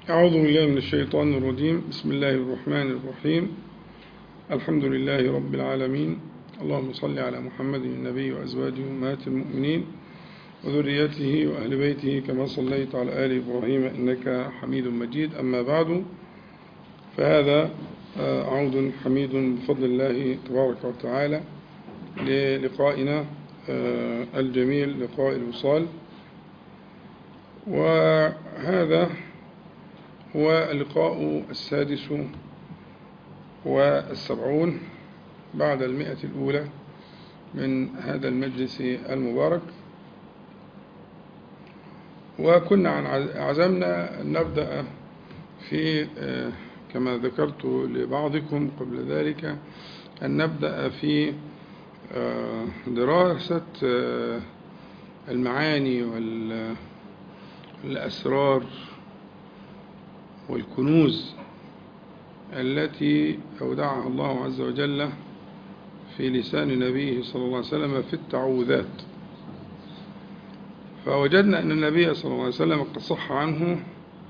أعوذ بالله من الشيطان الرجيم بسم الله الرحمن الرحيم الحمد لله رب العالمين اللهم صل على محمد النبي وأزواجه أمهات المؤمنين وذريته وأهل بيته كما صليت على آل إبراهيم إنك حميد مجيد أما بعد فهذا عود حميد بفضل الله تبارك وتعالى للقائنا الجميل لقاء الوصال وهذا هو اللقاء السادس والسبعون بعد المئة الأولى من هذا المجلس المبارك وكنا عزمنا أن نبدأ في كما ذكرت لبعضكم قبل ذلك أن نبدأ في دراسة المعاني والأسرار والكنوز التي أودعها الله عز وجل في لسان نبيه صلى الله عليه وسلم في التعوذات فوجدنا أن النبي صلى الله عليه وسلم قد صح عنه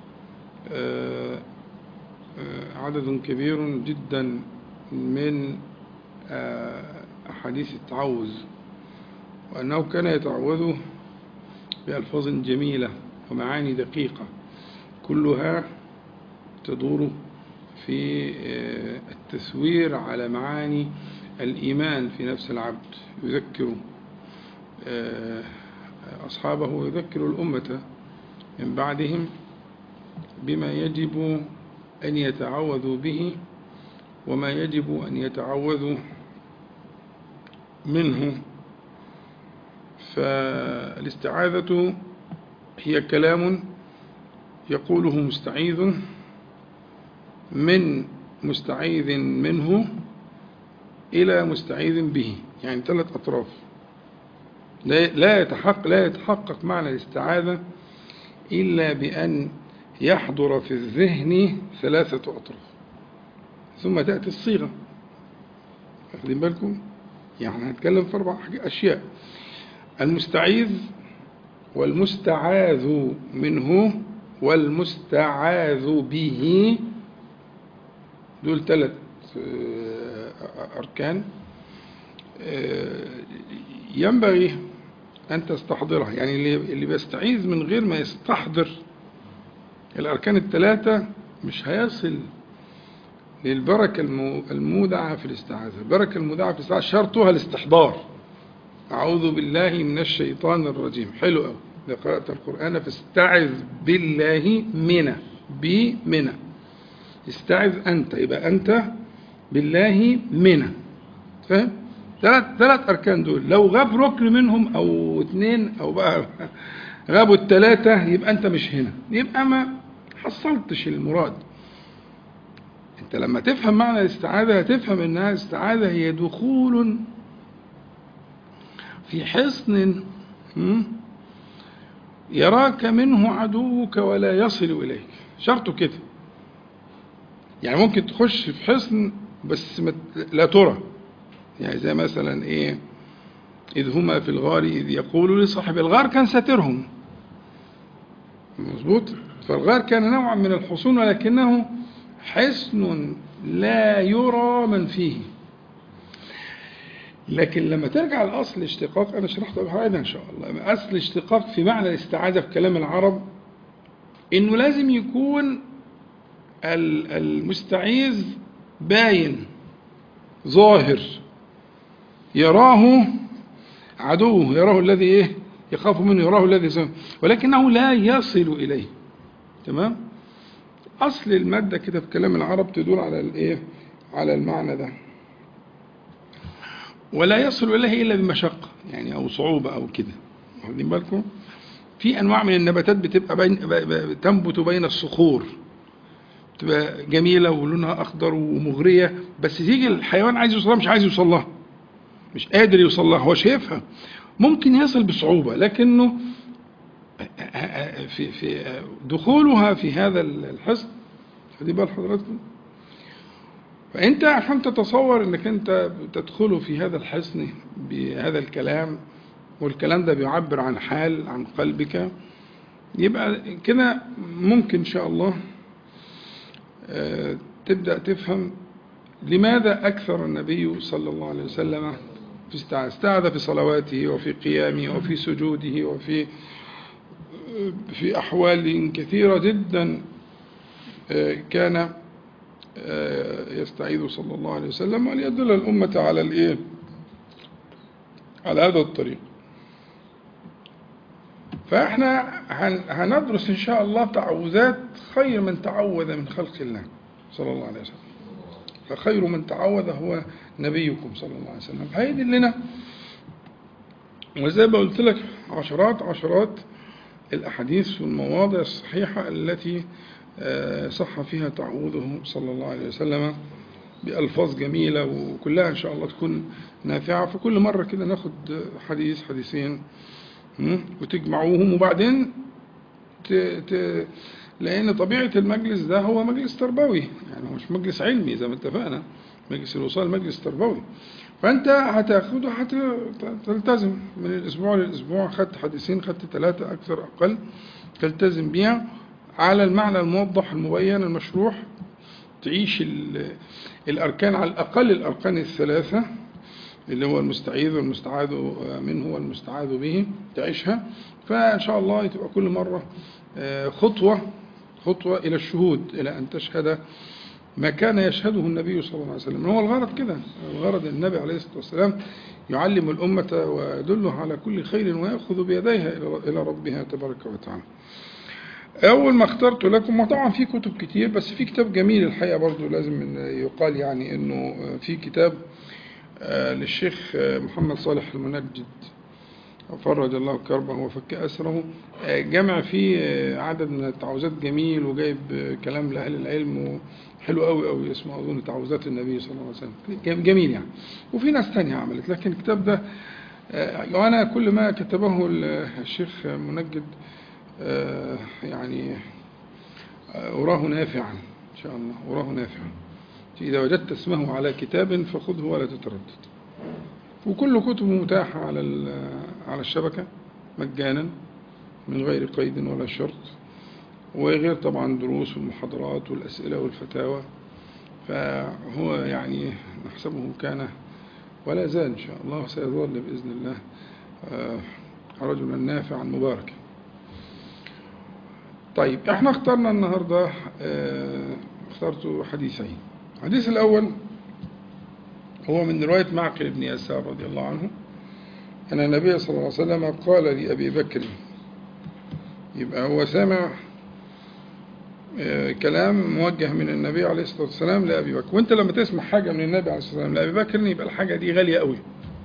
عدد كبير جدا من أحاديث التعوذ وأنه كان يتعوذ بألفاظ جميلة ومعاني دقيقة كلها تدور في التسوير على معاني الإيمان في نفس العبد يذكر أصحابه ويذكر الأمة من بعدهم بما يجب أن يتعوذوا به وما يجب أن يتعوذوا منه فالاستعاذة هي كلام يقوله مستعيذ من مستعيذ منه إلى مستعيذ به يعني ثلاث أطراف لا يتحقق, لا يتحقق معنى الاستعاذة إلا بأن يحضر في الذهن ثلاثة أطراف ثم تأتي الصيغة واخدين بالكم يعني هنتكلم في أربع أشياء المستعيذ والمستعاذ منه والمستعاذ به دول ثلاث أركان ينبغي أن تستحضرها يعني اللي بيستعيذ من غير ما يستحضر الأركان الثلاثة مش هيصل للبركة المودعة في الاستعاذة البركة المودعة في الاستعاذة شرطها الاستحضار أعوذ بالله من الشيطان الرجيم حلو قوي إذا قرأت القرآن فاستعذ بالله منه بمنه استعذ أنت يبقى أنت بالله منه فاهم ثلاث ثلاث أركان دول لو غاب ركن منهم أو اثنين أو بقى غابوا الثلاثة يبقى أنت مش هنا يبقى ما حصلتش المراد أنت لما تفهم معنى الاستعاذة هتفهم أنها الاستعاذة هي دخول في حصن يراك منه عدوك ولا يصل إليك شرطه كده يعني ممكن تخش في حصن بس لا ترى يعني زي مثلا ايه إذ هما في الغار إذ يقول لصاحب الغار كان ساترهم مظبوط فالغار كان نوعا من الحصون ولكنه حصن لا يرى من فيه لكن لما ترجع لأصل الاشتقاق أنا شرحت هذا إن شاء الله أصل الاشتقاق في معنى الاستعاذة في كلام العرب إنه لازم يكون المستعيذ باين ظاهر يراه عدوه يراه الذي ايه يخاف منه يراه الذي سمع ولكنه لا يصل إليه تمام أصل المادة كده في كلام العرب تدل على الايه على المعنى ده ولا يصل إليه إلا بمشقة يعني أو صعوبة أو كده واخدين بالكم في أنواع من النباتات بتبقى بين تنبت بين الصخور تبقى جميلة ولونها أخضر ومغرية بس تيجي الحيوان عايز يوصلها مش عايز يوصلها مش قادر يوصلها هو شايفها ممكن يصل بصعوبة لكنه في في دخولها في هذا الحصن خدي بال حضراتكم فأنت عشان تتصور أنك أنت تدخل في هذا الحصن بهذا الكلام والكلام ده بيعبر عن حال عن قلبك يبقى كده ممكن إن شاء الله آه، تبدأ تفهم لماذا أكثر النبي صلى الله عليه وسلم في استعاذ استعاذ في صلواته وفي قيامه وفي سجوده وفي في أحوال كثيرة جدا آه، كان آه، يستعيذ صلى الله عليه وسلم وليدل الأمة على الإيه على هذا الطريق فإحنا هن- هندرس إن شاء الله تعوذات خير من تعوذ من خلق الله صلى الله عليه وسلم فخير من تعوذ هو نبيكم صلى الله عليه وسلم هيدي لنا وزي ما قلت لك عشرات عشرات الأحاديث والمواضع الصحيحة التي آه، صح فيها تعوذه صلى الله عليه وسلم بألفاظ جميلة وكلها إن شاء الله تكون نافعة فكل مرة كده ناخد حديث حديثين م? وتجمعوهم وبعدين ت... ت... لأن طبيعة المجلس ده هو مجلس تربوي يعني هو مش مجلس علمي زي ما اتفقنا مجلس الوصال مجلس تربوي فأنت هتاخده هتلتزم من الأسبوع للأسبوع خدت حديثين خدت ثلاثة أكثر أقل تلتزم بيها على المعنى الموضح المبين المشروح تعيش ال- الأركان على الأقل الأركان الثلاثة اللي هو المستعيذ والمستعاذ منه والمستعاذ به تعيشها فإن شاء الله تبقى كل مرة آه، خطوة خطوة إلى الشهود إلى أن تشهد ما كان يشهده النبي صلى الله عليه وسلم هو الغرض كده الغرض النبي عليه الصلاة والسلام يعلم الأمة ويدله على كل خير ويأخذ بيديها إلى- إلى ربها تبارك وتعالى أول ما اخترت لكم وطبعا في كتب كتير بس في كتاب جميل الحقيقة برضو لازم إن يقال يعني إنه في كتاب آه، للشيخ آه، محمد صالح المنجد فرج الله كربه وفك أسره آه، جمع فيه آه، عدد من التعوذات جميل وجايب آه، كلام لأهل العلم حلو قوي قوي اسمه أظن تعوذات النبي صلى الله عليه وسلم جم- جميل يعني وفي ناس تانية عملت لكن الكتاب ده آه، وأنا كل ما كتبه ال- الشيخ منجد آه، يعني آه، أراه نافعا إن شاء الله أراه نافعا إذا وجدت اسمه على كتاب فخذه ولا تتردد وكل كتبه متاحة على ال- على الشبكة مجانا من غير قيد ولا شرط وغير طبعا دروس والمحاضرات والأسئلة والفتاوى فهو يعني نحسبه كان ولا زال إن شاء الله سيظل بإذن الله آه، رجلا نافعا مباركا طيب احنا اخترنا النهاردة آه، اخترت حديثين الحديث الأول هو من رواية معقل بن يسار رضي الله عنه أن النبي صلى الله عليه وسلم قال لأبي بكر يبقى هو سامع آه، كلام موجه من النبي عليه الصلاة والسلام لأبي بكر وانت لما تسمع حاجة من النبي عليه الصلاة والسلام لأبي بكر يبقى الحاجة دي غالية قوي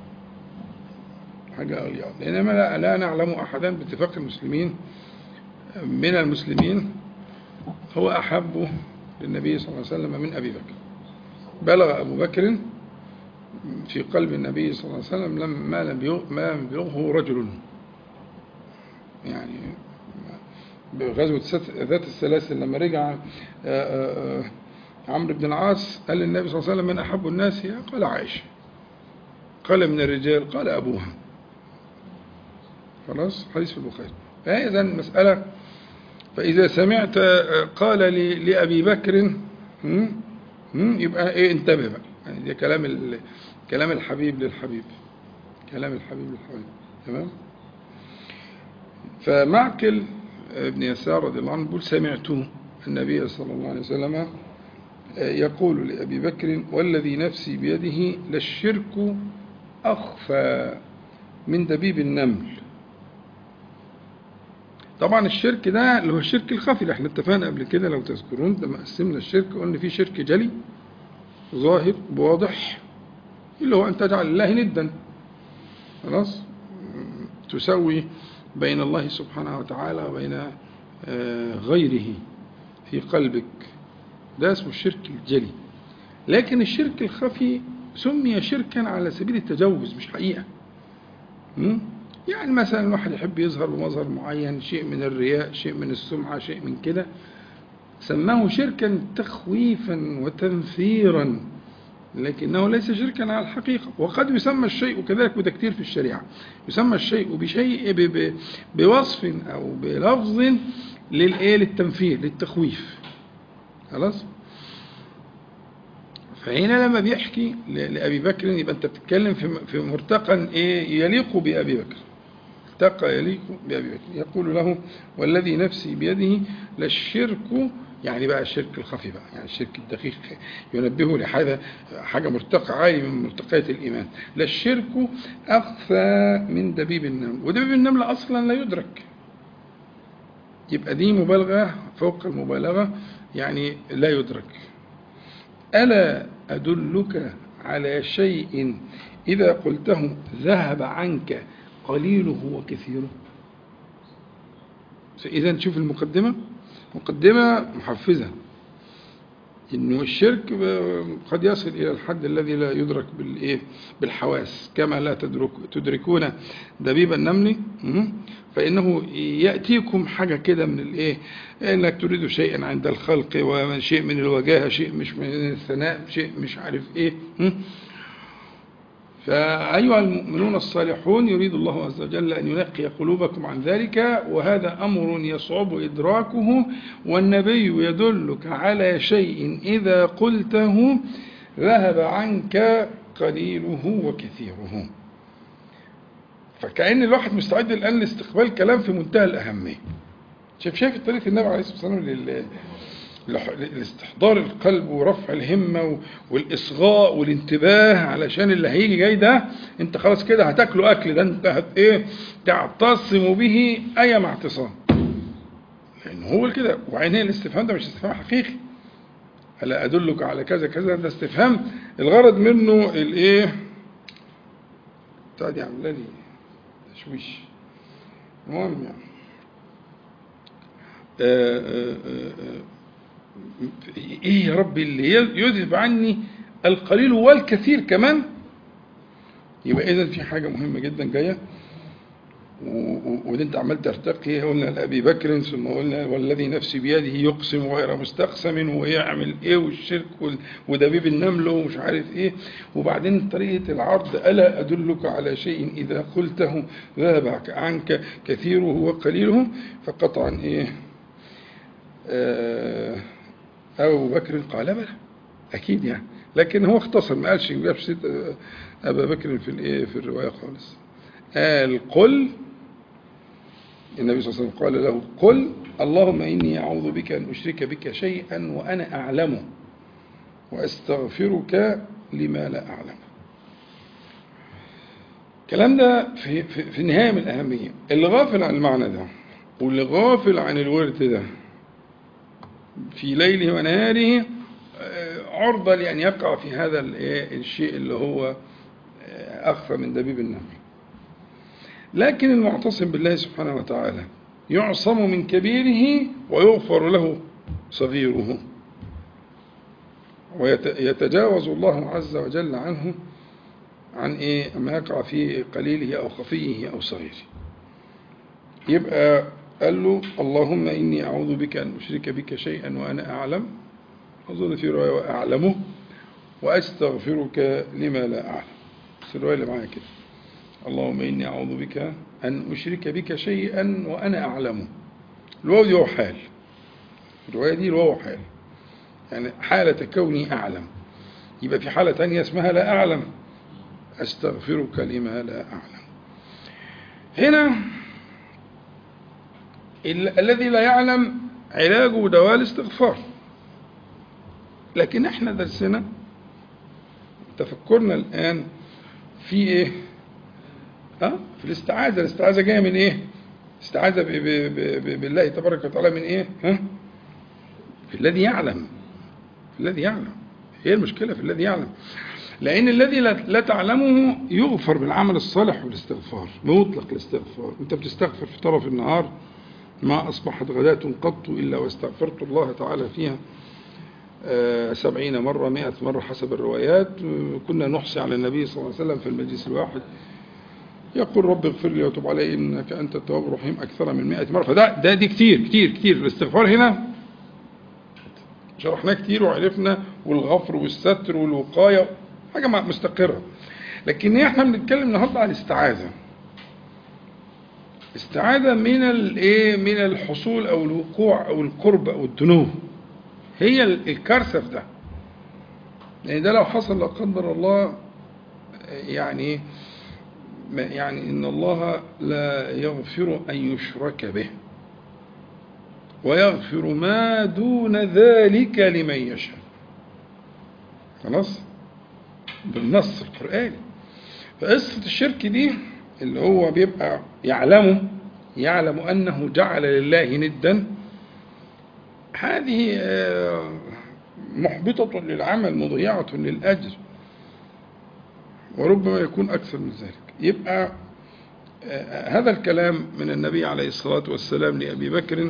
حاجة غالية قوي لأنما لا, لا نعلم أحدا باتفاق المسلمين من المسلمين هو أحب للنبي صلى الله عليه وسلم من أبي بكر بلغ أبو بكر في قلب النبي صلى الله عليه وسلم لم ما لم يبلغ- ما لم يبلغه رجل يعني بغزوة ست- ذات السلاسل لما رجع آه، آه، آه، عمرو بن العاص قال للنبي صلى الله عليه وسلم من أحب الناس هي قال عائشة قال من الرجال قال أبوها خلاص حديث في البخاري فإذا المسألة فإذا سمعت آه، قال لي- لأبي بكر هم؟ هم؟ يبقى إيه انتبه بقى يعني ده كلام ال- كلام الحبيب للحبيب كلام الحبيب للحبيب تمام فمعقل ابن يسار رضي الله عنه بيقول سمعته النبي صلى الله عليه وسلم آه، يقول لأبي بكر والذي نفسي بيده للشرك أخفى من دبيب النمل طبعا الشرك ده اللي هو الشرك الخفي اللي احنا اتفقنا قبل كده لو تذكرون لما قسمنا الشرك قلنا في شرك جلي ظاهر واضح اللي هو أن تجعل الله ندا خلاص تسوي بين الله سبحانه وتعالى وبين آه، غيره في قلبك ده اسمه الشرك الجلي لكن الشرك الخفي سمي شركا على سبيل التجوز مش حقيقة م? يعني مثلا الواحد يحب يظهر بمظهر معين شيء من الرياء شيء من السمعة شيء من كده سماه شركا تخويفا وتنفيرا لكنه ليس شركا على الحقيقة وقد يسمى الشيء كذلك وده كتير في الشريعة يسمى الشيء بشيء ب- ب- بوصف أو بلفظ للإيه للتنفير للتخويف خلاص فهنا لما بيحكي ل- لأبي بكر يبقى أنت بتتكلم في في مرتقى إيه يليق بأبي بكر ارتقى يليق بأبي بكر يقول له والذي نفسي بيده للشرك يعني بقى الشرك الخفي بقى يعني الشرك الدقيق ينبهه لحاجة حاجة مرتقى عالي من مرتقيات الإيمان للشرك أخفى من دبيب النمل ودبيب النمل أصلا لا يدرك يبقى دي مبالغة فوق المبالغة يعني لا يدرك ألا أدلك على شيء إذا قلته ذهب عنك قليله وكثيره إذا شوف المقدمة مقدمة محفزة إنه الشرك ب- قد يصل إلى الحد الذي لا يدرك بالإيه بالحواس كما لا تدرك تدركون دبيب النمل م? فإنه يأتيكم حاجة كده من الإيه إنك تريد شيئا عند الخلق وشيء من الوجاهة شيء مش من الثناء شيء مش عارف إيه م? فأيها المؤمنون الصالحون يريد الله عز وجل أن ينقي قلوبكم عن ذلك وهذا أمر يصعب إدراكه والنبي يدلك على شيء إذا قلته ذهب عنك قليله وكثيره فكأن الواحد مستعد الآن لاستقبال كلام في منتهى الأهمية شايف شايف طريقة النبي عليه الصلاة والسلام لل- لح- لاستحضار القلب ورفع الهمة و- والإصغاء والانتباه علشان اللي هيجي جاي ده انت خلاص كده هتاكله أكل ده انت هت ايه تعتصم به أي مع اعتصام لأن هو كده وبعدين هي الاستفهام ده مش استفهام حقيقي ألا أدلك على كذا كذا ده استفهام الغرض منه الايه بتاع دي عامله لي تشويش المهم يعني آه، آه، آه، آه، ايه يا ربي اللي يذهب عني القليل والكثير كمان يبقى اذا في حاجه مهمه جدا جايه و- و- ودي انت عمال ترتقي قلنا لابي بكر ثم قلنا والذي نفسي بيده يقسم غير مستقسم ويعمل ايه والشرك وال- ودبيب النمل ومش عارف ايه وبعدين طريقه العرض الا ادلك على شيء اذا قلته ذهب عنك كثيره وقليله فقطعا ايه آه، أبو بكر قال بلى أكيد يعني لكن هو اختصر ما قالش ما جابش سيرة، آه، أبا بكر في الإيه في الرواية خالص قال قل النبي صلى الله عليه وسلم قال له قل اللهم إني أعوذ بك أن أشرك بك شيئا وأنا أعلمه وأستغفرك لما لا أعلم الكلام ده في, في, في نهاية من الأهمية اللي غافل عن المعنى ده واللي غافل عن الورد ده في ليله ونهاره آه، عرضة لأن يقع في هذا الإيه، الشيء اللي هو آه، أخفى من دبيب النمل لكن المعتصم بالله سبحانه وتعالى يعصم من كبيره ويغفر له صغيره ويتجاوز الله عز وجل عنه عن إيه ما يقع في قليله أو خفيه أو صغيره يبقى قال له اللهم إني أعوذ بك أن أشرك بك شيئا وأنا أعلم أظن في رواية وأعلمه وأستغفرك لما لا أعلم بس الرواية اللي معايا كده اللهم إني أعوذ بك أن أشرك بك شيئا وأنا أعلمه الواو دي واو حال الرواية دي الواو حال يعني حالة كوني أعلم يبقى في حالة تانية اسمها لا أعلم أستغفرك لما لا أعلم هنا ال- الذي لا يعلم علاجه دواء الاستغفار لكن احنا درسنا تفكرنا الآن في ايه ها في الاستعاذة الاستعاذة جاية من ايه استعاذة ب- ب- ب- ب- بالله تبارك وتعالى من ايه ها في الذي يعلم في الذي يعلم هي المشكلة في الذي يعلم لأن الذي لا لا تعلمه يغفر بالعمل الصالح والاستغفار بمطلق الاستغفار أنت بتستغفر في طرف النهار ما أصبحت غداة قط إلا واستغفرت الله تعالى فيها آه، سبعين مرة مئة مرة حسب الروايات آه، كنا نحصي على النبي صلى الله عليه وسلم في المجلس الواحد يقول رب اغفر لي وتب علي إنك أنت التواب الرحيم أكثر من مئة مرة فده ده دي كتير كتير كتير الاستغفار هنا شرحناه كتير وعرفنا والغفر والستر والوقاية حاجة مستقرة لكن احنا بنتكلم النهارده عن الاستعاذة استعاذة من الايه من الحصول او الوقوع او القرب او الدنو هي ال- الكارثة في ده يعني ده لو حصل لا قدر الله يعني يعني إن الله لا يغفر أن يشرك به ويغفر ما دون ذلك لمن يشاء خلاص بالنص القرآني فقصة الشرك دي اللي هو بيبقى يعلمه يعلم أنه جعل لله ندا هذه محبطة للعمل مضيعة للأجر وربما يكون أكثر من ذلك يبقى هذا الكلام من النبي عليه الصلاة والسلام لأبي بكر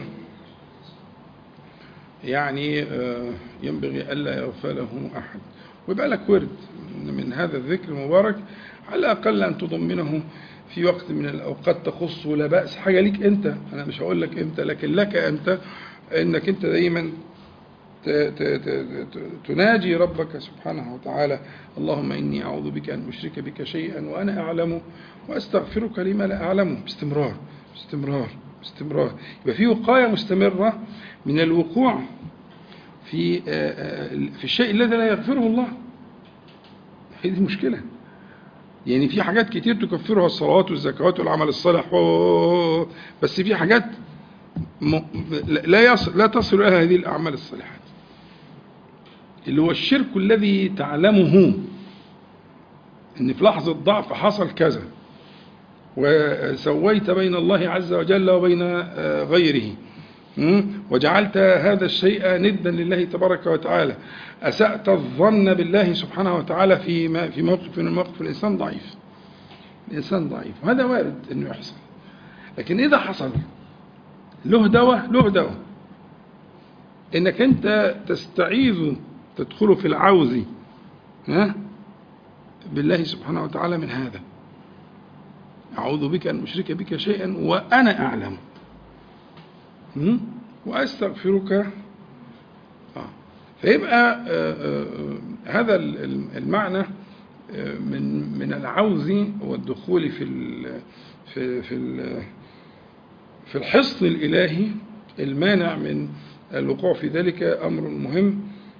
يعني ينبغي ألا يغفله أحد ويبقى لك ورد من هذا الذكر المبارك على الأقل أن تضمنه في وقت من الأوقات تخصه لا بأس حاجة ليك أنت أنا مش هقول لك أنت لكن لك أنت أنك أنت دايما تناجي ربك سبحانه وتعالى اللهم إني أعوذ بك أن أشرك بك شيئا وأنا أعلم وأستغفرك لما لا أعلمه باستمرار باستمرار باستمرار يبقى في وقاية مستمرة من الوقوع في في الشيء الذي لا يغفره الله هي دي مشكلة يعني في حاجات كتير تكفرها الصلوات والزكوات والعمل الصالح بس في حاجات لا يصل لا تصل إلى هذه الأعمال الصالحات اللي هو الشرك الذي تعلمه ان في لحظة ضعف حصل كذا وسويت بين الله عز وجل وبين غيره وجعلت هذا الشيء ندا لله تبارك وتعالى أسأت الظن بالله سبحانه وتعالى في في موقف من المواقف الإنسان ضعيف الإنسان ضعيف وهذا وارد أنه يحصل لكن إذا حصل له دواء له دواء إنك أنت تستعيذ تدخل في العوز ها بالله سبحانه وتعالى من هذا أعوذ بك أن أشرك بك شيئا وأنا أعلم وأستغفرك آه. فيبقى آآ آآ هذا المعنى من من العوز والدخول في ال في في ال في الحصن الإلهي المانع من الوقوع في ذلك أمر مهم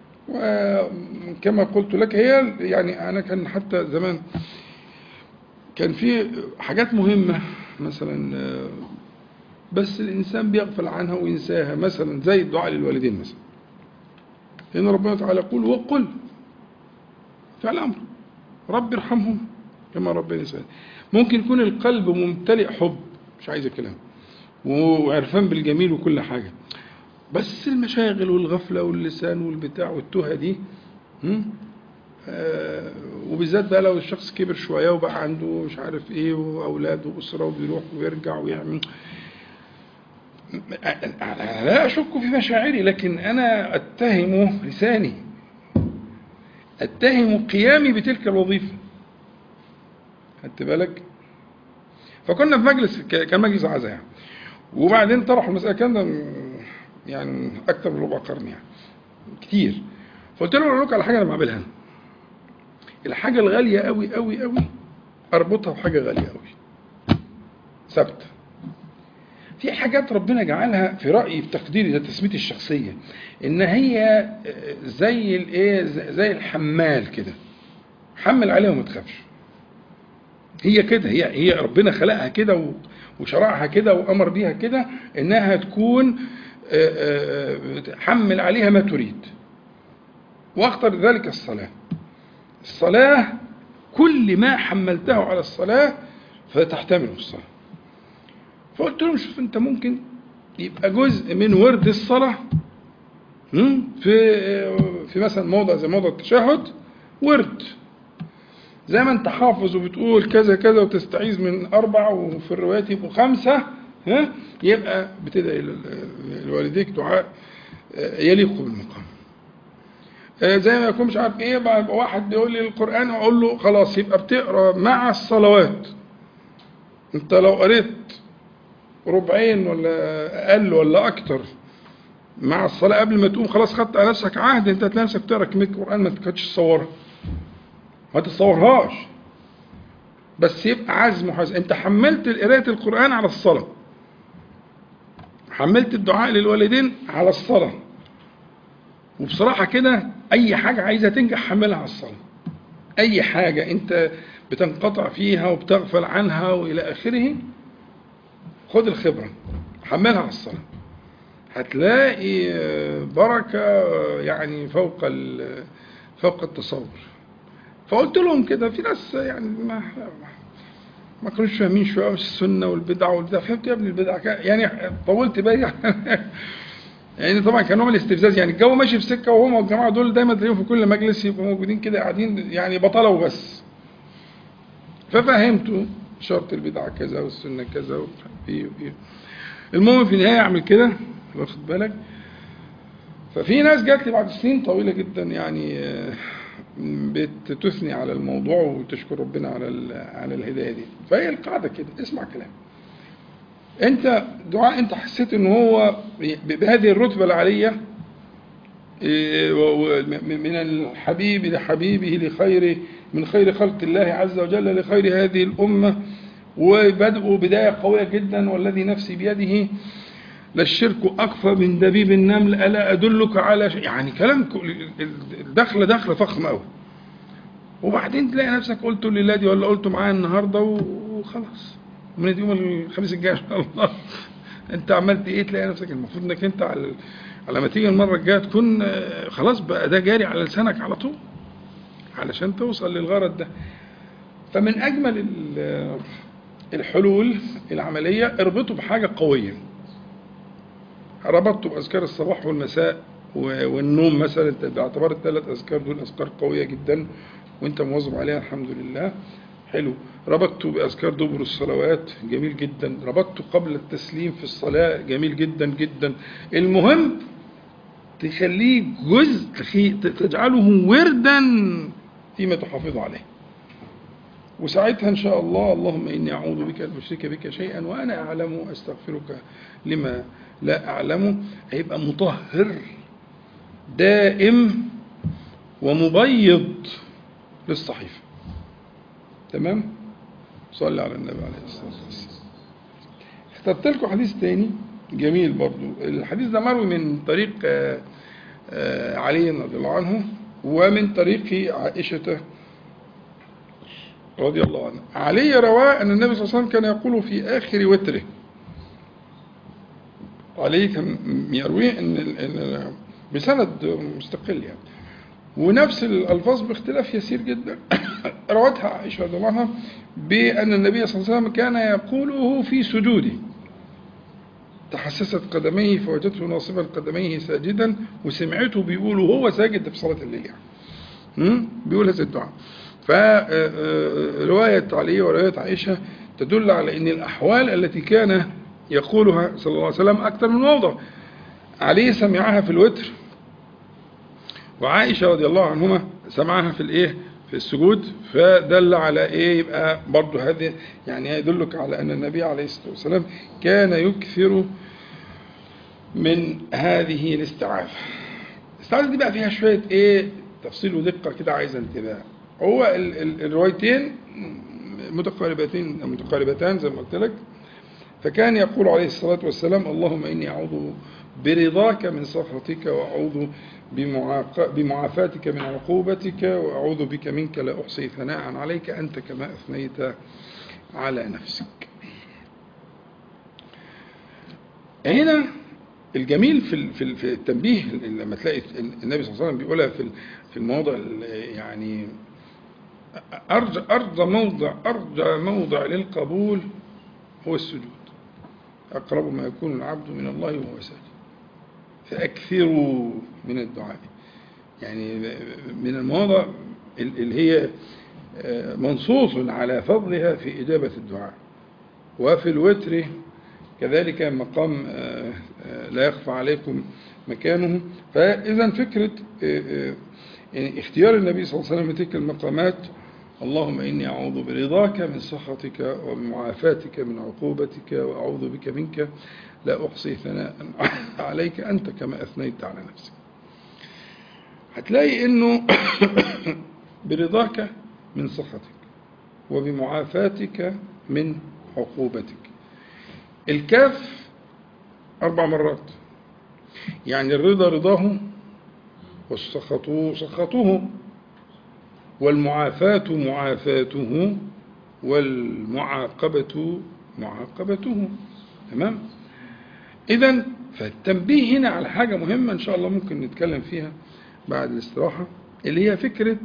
وكما قلت لك هي يعني أنا كان حتى زمان كان في حاجات مهمة مثلا بس الإنسان بيغفل عنها وينساها مثلا زي الدعاء للوالدين مثلا لأن ربنا تعالى يقول وقل فعل أمر رب ارحمهم كما ربنا سأل ممكن يكون القلب ممتلئ حب مش عايز كلام وعرفان بالجميل وكل حاجة بس المشاغل والغفلة واللسان والبتاع والتهى دي آه وبالذات بقى لو الشخص كبر شوية وبقى عنده مش عارف ايه وأولاد وأسرة وبيروح ويرجع ويعمل أنا لا أشك في مشاعري لكن أنا أتهم لساني أتهم قيامي بتلك الوظيفة خدت بالك فكنا في مجلس كان مجلس عزاء يعني وبعدين طرحوا المسألة كان ده يعني أكثر من ربع قرن يعني كتير فقلت له أقول لك على حاجة أنا بعملها الحاجة الغالية قوي قوي قوي أربطها بحاجة غالية قوي ثابته في حاجات ربنا جعلها في رأيي في تقديري ده تسميتي الشخصية إن هي زي الإيه زي الحمال كده حمل عليها وما تخافش هي كده هي هي ربنا خلقها كده وشرعها كده وأمر بيها كده إنها تكون حمل عليها ما تريد واختر ذلك الصلاة الصلاة كل ما حملته على الصلاة فتحتمل الصلاة فقلت لهم شوف انت ممكن يبقى جزء من ورد الصلاة في في مثلا موضع زي موضع التشهد ورد زي ما انت حافظ وبتقول كذا كذا وتستعيذ من أربع وفي الروايات يبقوا خمسة ها يبقى بتدعي لوالديك دعاء يليق بالمقام زي ما يكون مش عارف ايه بقى واحد بيقول لي القرآن اقول له خلاص يبقى بتقرا مع الصلوات انت لو قريت ربعين ولا اقل ولا اكتر مع الصلاه قبل ما تقوم خلاص خدت على نفسك عهد انت هتلاقي نفسك تقرا كميه قران ما تكادش تصورها ما تتصورهاش بس يبقى عزم وحزم انت حملت قرايه القران على الصلاه حملت الدعاء للوالدين على الصلاه وبصراحة كده أي حاجة عايزة تنجح حملها على الصلاة أي حاجة أنت بتنقطع فيها وبتغفل عنها وإلى آخره خد الخبرة حملها على الصلاة هتلاقي بركة يعني فوق ال- فوق التصور فقلت لهم كده في ناس يعني ما ما كانوش فاهمين شويه مش السنه والبدع والبدع فهمت يا ابني البدع كان- يعني طولت بالي يعني طبعا كان نوع من الاستفزاز يعني الجو ماشي في سكه وهم والجماعه دول دايما تلاقيهم في كل مجلس يبقوا موجودين كده قاعدين يعني بطاله وبس ففهمته شرط البدعه كذا والسنه كذا ومش عارف ايه وايه المهم في النهايه اعمل كده واخد بالك ففي ناس جات لي بعد سنين طويله جدا يعني آه، بتثني على الموضوع وتشكر ربنا على ال- على الهدايه دي فهي القاعده كده اسمع كلام انت دعاء انت حسيت ان هو ب- بهذه الرتبه العاليه إيه، و- و- م- من الحبيب لحبيبه لخير من خير خلق الله عز وجل لخير هذه الامه وبدأوا بدايه قويه جدا والذي نفسي بيده للشرك أكفى من دبيب النمل ألا أدلك على شيء يعني كلام ك- الدخلة دخلة فخمة أوي وبعدين تلاقي نفسك قلته لله دي ولا قلته معايا النهارده و- وخلاص من يوم الخميس الجاي ان شاء الله انت عملت ايه تلاقي نفسك المفروض انك انت على على ما تيجي المره الجايه تكون آه، خلاص بقى ده جاري على لسانك على طول علشان توصل للغرض ده فمن اجمل ال- الحلول العمليه اربطه بحاجه قويه ربطته بأذكار الصباح والمساء و- والنوم مثلا انت باعتبار الثلاث أذكار دول أذكار قوية جدا وانت مواظب عليها الحمد لله حلو ربطته بأذكار دبر الصلوات جميل جدا ربطته قبل التسليم في الصلاة جميل جدا جدا المهم تخليه جزء تخي- تجعله وردا فيما تحافظ عليه وساعتها إن شاء الله اللهم إني أعوذ بك أن أشرك بك شيئا وأنا أعلم أستغفرك لما لا أعلمه هيبقى مطهر دائم ومبيض للصحيفة تمام صلي على النبي عليه الصلاة والسلام اخترت لكم حديث تاني جميل برضو الحديث ده مروي من طريق آه، آه، علي رضي الله عنه ومن طريق عائشة رضي الله عنها علي روى أن النبي صلى الله عليه وسلم كان يقول في آخر وتره علي كان يرويه إن إن بسند مستقل يعني ونفس الألفاظ باختلاف يسير جدا روتها عائشة رضي الله عنها بأن النبي صلى الله عليه وسلم كان يقوله في سجوده تحسست قدميه فوجدته ناصبا قدميه ساجدا وسمعته بيقول وهو ساجد في صلاة الليل يعني هم؟ بيقول هذا الدعاء فرواية علي ورواية عائشة تدل على أن الأحوال التي كان يقولها صلى الله عليه وسلم أكثر من موضع علي سمعها في الوتر وعائشة رضي الله عنهما سمعها في الإيه في السجود فدل على إيه يبقى برضه هذه يعني يدلك على أن النبي عليه الصلاة والسلام كان يكثر من هذه الاستعاذة الاستعاذة دي بقى فيها شوية إيه تفصيل ودقة كده عايزة انتباه هو ال ال الروايتين متقاربتين متقاربتان زي ما قلت لك فكان يقول عليه الصلاة والسلام اللهم إني أعوذ برضاك من سخطك وأعوذ بمعاق- بمعافاتك من عقوبتك وأعوذ بك منك لا أحصي ثناء عليك أنت كما أثنيت على نفسك هنا الجميل في ال- في ال- في التنبيه لما تلاقي النبي صلى الله عليه وسلم بيقولها في ال- في المواضع ال- يعني أرجى أرجى موضع أرجى موضع للقبول هو السجود أقرب ما يكون العبد من الله وهو ساجد فأكثروا من الدعاء يعني من المواضع ال- اللي هي آه، منصوص على فضلها في إجابة الدعاء وفي الوتر كذلك مقام آه، آه، لا يخفى عليكم مكانه فإذا فكرة آه، آه، يعني اختيار النبي صلى الله عليه وسلم لتلك المقامات اللهم إني أعوذ برضاك من سخطك وبمعافاتك من عقوبتك وأعوذ بك منك لا أحصي ثناء عليك أنت كما أثنيت على نفسك هتلاقي أنه برضاك من سخطك وبمعافاتك من عقوبتك الكاف أربع مرات يعني الرضا رضاه والسخط سخطه والمعافاة معافاته والمعاقبة معاقبته تمام إذا فالتنبيه هنا على حاجة مهمة إن شاء الله ممكن نتكلم فيها بعد الاستراحة اللي هي فكرة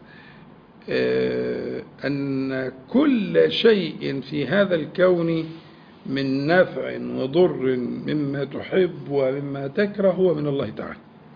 آه، أن كل شيء في هذا الكون من نفع وضر مما تحب ومما تكره هو من الله تعالى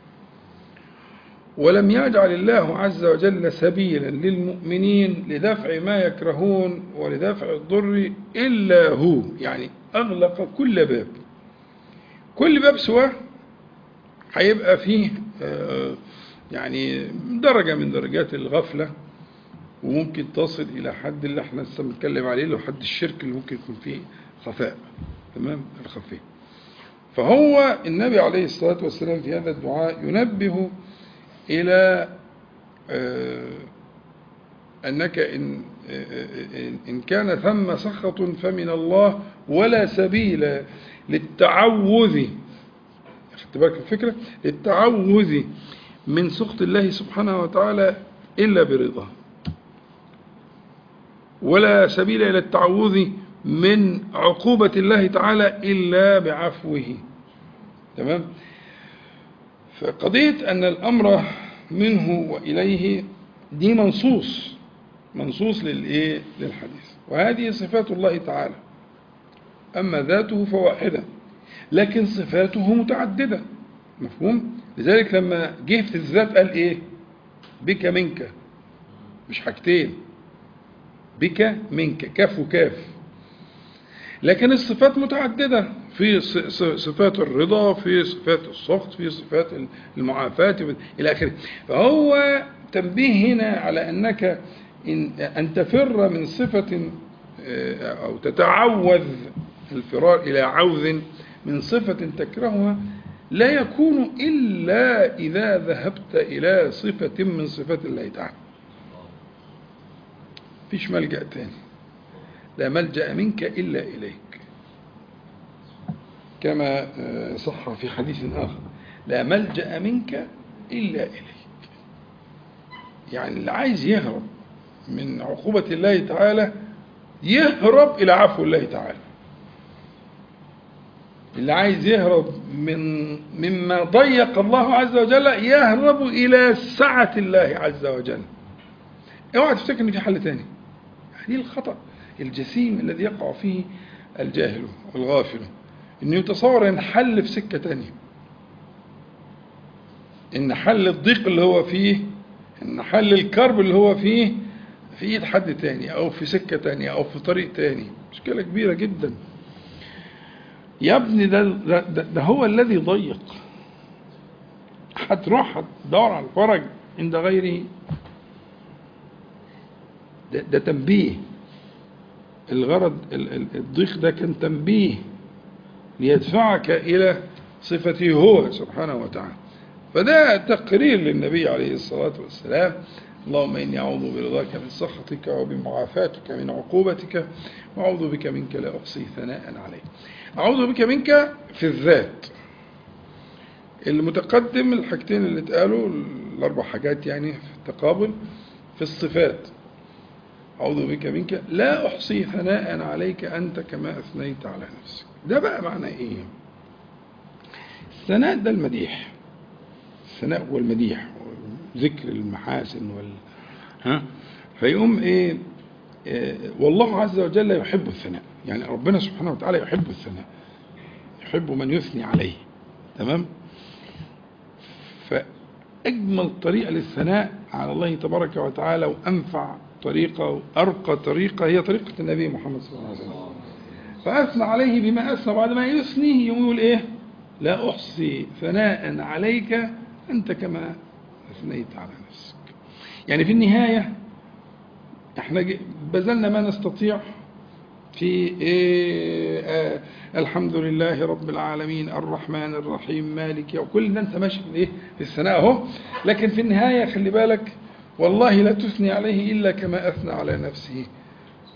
ولم يجعل الله عز وجل سبيلا للمؤمنين لدفع ما يكرهون ولدفع الضر إلا هو يعني أغلق كل باب كل باب سواه هيبقى فيه آه، يعني درجة من درجات الغفلة وممكن تصل إلى حد اللي احنا لسه بنتكلم عليه اللي هو حد الشرك اللي ممكن يكون فيه خفاء تمام الخفي فهو النبي عليه الصلاة والسلام في هذا الدعاء ينبه إلى آه، أنك إن, آه، إن كان ثم سخط فمن الله ولا سبيل للتعوذ خدت بالك الفكرة للتعوذ من سخط الله سبحانه وتعالى إلا برضاه ولا سبيل إلى التعوذ من عقوبة الله تعالى إلا بعفوه تمام فقضية أن الأمر منه وإليه دي منصوص منصوص للإيه للحديث وهذه صفات الله تعالى أما ذاته فواحدة لكن صفاته متعددة مفهوم لذلك لما جه في الذات قال إيه بك منك مش حاجتين بك منك كاف وكاف لكن الصفات متعددة في صفات الرضا في صفات السخط في صفات المعافاة إلى آخره فهو تنبيه هنا على أنك إن أن تفر من صفة آه، أو تتعوذ الفرار إلى عوذ من صفة تكرهها لا يكون إلا إذا ذهبت إلى صفة من صفات الله تعالى فيش ملجأ تاني لا ملجأ منك إلا إليك كما آه، صح في حديث آخر لا ملجأ منك إلا إليك يعني اللي عايز يهرب من عقوبة الله تعالى يهرب إلى عفو الله تعالى اللي عايز يهرب من مما ضيق الله عز وجل يهرب إلى سعة الله عز وجل اوعى تفتكر ان في حل تاني هذه الخطأ الجسيم الذي يقع فيه الجاهل والغافل انه يتصور ان حل في سكة تانية ان حل الضيق اللي هو فيه ان حل الكرب اللي هو فيه في ايد حد تاني او في سكة تانية او في طريق تاني مشكلة كبيرة جدا يا ابني ده, ده, ده هو الذي ضيق هتروح تدور على الفرج عند غيره ده, ده تنبيه الغرض الضيق ده كان تنبيه ليدفعك إلى صفته هو سبحانه وتعالى فده تقرير للنبي عليه الصلاة والسلام اللهم إني أعوذ برضاك من سخطك وبمعافاتك من عقوبتك وأعوذ بك منك لا أحصي ثناء عليك أعوذ بك منك في الذات المتقدم الحاجتين اللي اتقالوا الأربع حاجات يعني في التقابل في الصفات أعوذ بك منك لا أحصي ثناء عليك أنت كما أثنيت على نفسك ده بقى معنى إيه الثناء ده المديح الثناء والمديح ذكر المحاسن وال ها فيقوم إيه, إيه والله عز وجل يحب الثناء يعني ربنا سبحانه وتعالى يحب الثناء يحب من يثني عليه تمام فأجمل طريقة للثناء على الله تبارك وتعالى وأنفع طريقة وأرقى طريقة هي طريقة النبي محمد صلى الله عليه وسلم فأثنى عليه بما أثنى بعد ما يثني يقول إيه لا أحصي ثناء عليك أنت كما أثنيت على نفسك يعني في النهاية احنا بذلنا ما نستطيع في إيه آه الحمد لله رب العالمين الرحمن الرحيم مالك وكل ده انت ماشي في ايه في الثناء اهو لكن في النهايه خلي بالك والله لا تثني عليه إلا كما أثنى على نفسه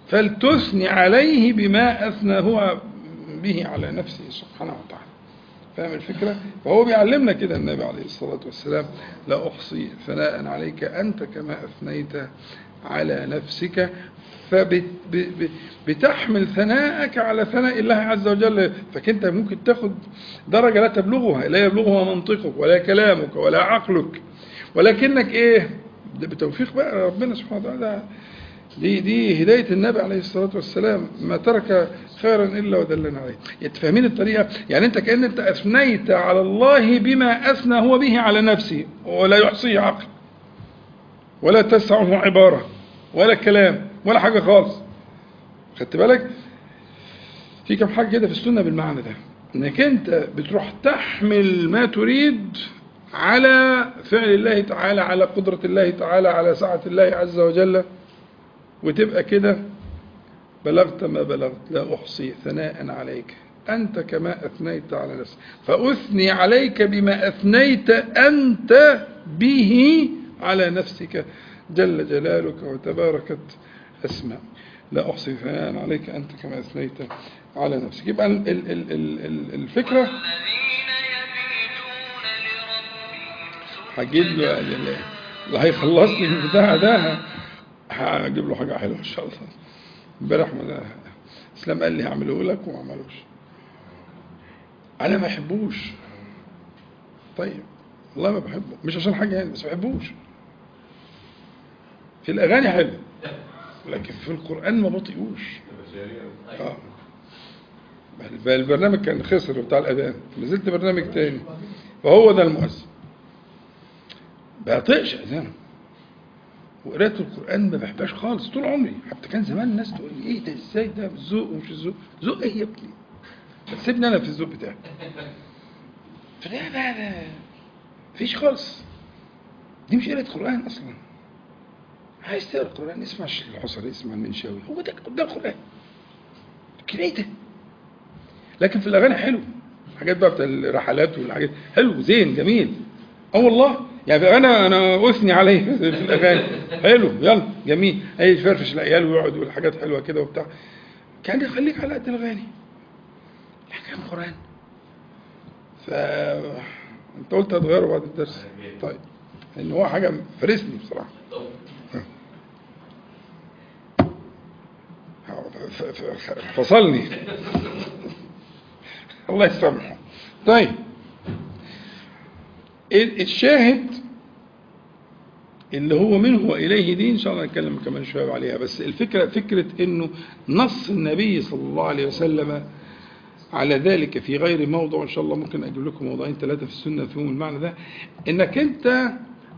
فلتثني عليه بما أثنى هو به على نفسه سبحانه وتعالى فاهم الفكرة فهو بيعلمنا كده النبي عليه الصلاة والسلام لا أحصي ثناء عليك أنت كما أثنيت على نفسك فبتحمل ثناءك على ثناء الله عز وجل فكنت ممكن تاخد درجة لا تبلغها لا يبلغها منطقك ولا كلامك ولا عقلك ولكنك ايه ده بتوفيق بقى ربنا سبحانه وتعالى دي دي هداية النبي عليه الصلاة والسلام ما ترك خيرا إلا ودلنا عليه يتفهمين الطريقة يعني أنت كأن أنت أثنيت على الله بما أثنى هو به على نفسه ولا يحصيه عقل ولا تسعه عبارة ولا كلام ولا حاجة خالص خدت بالك في كم حاجة كده في السنة بالمعنى ده انك انت بتروح تحمل ما تريد على فعل الله تعالى على قدرة الله تعالى على سعة الله عز وجل وتبقى كده بلغت ما بلغت لا أحصي ثناء عليك أنت كما أثنيت على نفسك فأثني عليك بما أثنيت أنت به على نفسك جل جلالك وتباركت أسماء لا أحصي ثناء عليك أنت كما أثنيت على نفسك يبقى ال ال ال ال الفكرة هجيب له اللي هيخلص لي البتاع ده هجيب له حاجة حلوة إن شاء الله امبارح اسلام قال لي هعمله لك وما عملوش انا ما بحبوش طيب والله ما بحبه مش عشان حاجه يعني بس ما بحبوش في الاغاني حلو لكن في القران ما بطيقوش اه البرنامج كان خسر بتاع الاذان نزلت برنامج تاني فهو ده المؤثر بطيقش اذانه وقراءة القرآن ما بحبهاش خالص طول عمري حتى كان زمان الناس تقول لي ايه ده ازاي ده بالذوق ومش الذوق ذوق ايه يا ابني بس سيبني انا في الذوق بتاعي فده بقى ده مفيش خالص دي مش قراءة قرآن اصلا عايز تقرا القرآن اسمع الحصري اسمع المنشاوي هو ده ده القرآن لكن ايه ده لكن في الاغاني حلو حاجات بقى بتاع الرحلات والحاجات حلو زين جميل اه والله يعني انا انا اثني عليه في الاغاني حلو يلا جميل اي يفرفش العيال ويقعد يقول حاجات حلوه كده وبتاع كان يخليك على قد الاغاني احكام قران ف انت قلت هتغيره بعد الدرس طيب ان هو حاجه فرسني بصراحه فصلني الله يسامحه طيب الشاهد اللي هو منه وإليه دي إن شاء الله نتكلم كمان شوية عليها بس الفكرة فكرة إنه نص النبي صلى الله عليه وسلم على ذلك في غير موضع إن شاء الله ممكن أجيب لكم موضوعين ثلاثة في السنة فيهم المعنى ده إنك أنت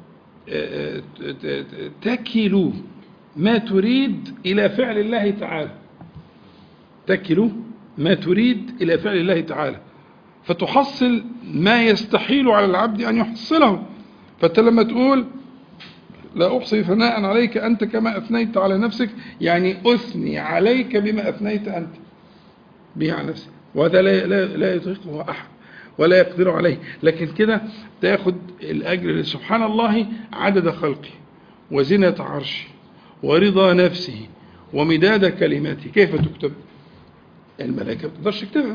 تكل ما تريد إلى فعل الله تعالى تكل ما تريد إلى فعل الله تعالى فتحصل ما يستحيل على العبد أن يحصله فأنت لما تقول لا أحصي ثناء عليك أنت كما أثنيت على نفسك يعني أثني عليك بما أثنيت أنت به على نفسك وهذا لا, لا, لا يطيقه أحد ولا يقدر عليه لكن كده تاخد الأجر سبحان الله عدد خلقه وزنة عرشه ورضا نفسه ومداد كلماته كيف تكتب الملائكة ما تقدرش تكتبها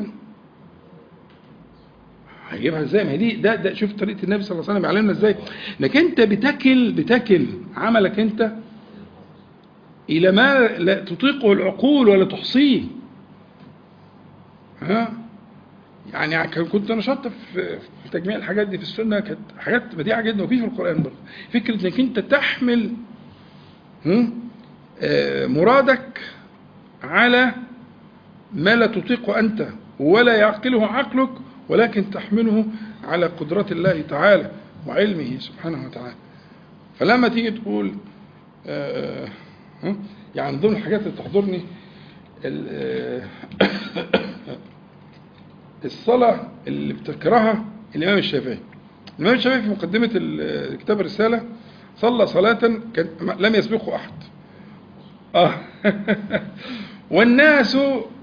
هيجيبها ازاي ما هي دي ده, ده شوف طريقه النبي صلى الله عليه وسلم بيعلمنا ازاي انك انت بتكل بتكل عملك انت الى ما لا تطيقه العقول ولا تحصيه ها يعني كنت نشطت في تجميع الحاجات دي في السنه كانت حاجات بديعه جدا وفي في القران برضه فكره انك انت تحمل مرادك على ما لا تطيقه انت ولا يعقله عقلك ولكن تحمله على قدرة الله تعالى وعلمه سبحانه وتعالى فلما تيجي تقول آآ آآ يعني ضمن الحاجات اللي تحضرني الصلاة اللي بتكرهها الإمام الشافعي الإمام الشافعي في مقدمة كتاب الرسالة صلى صلاة كان لم يسبقه أحد آه والناس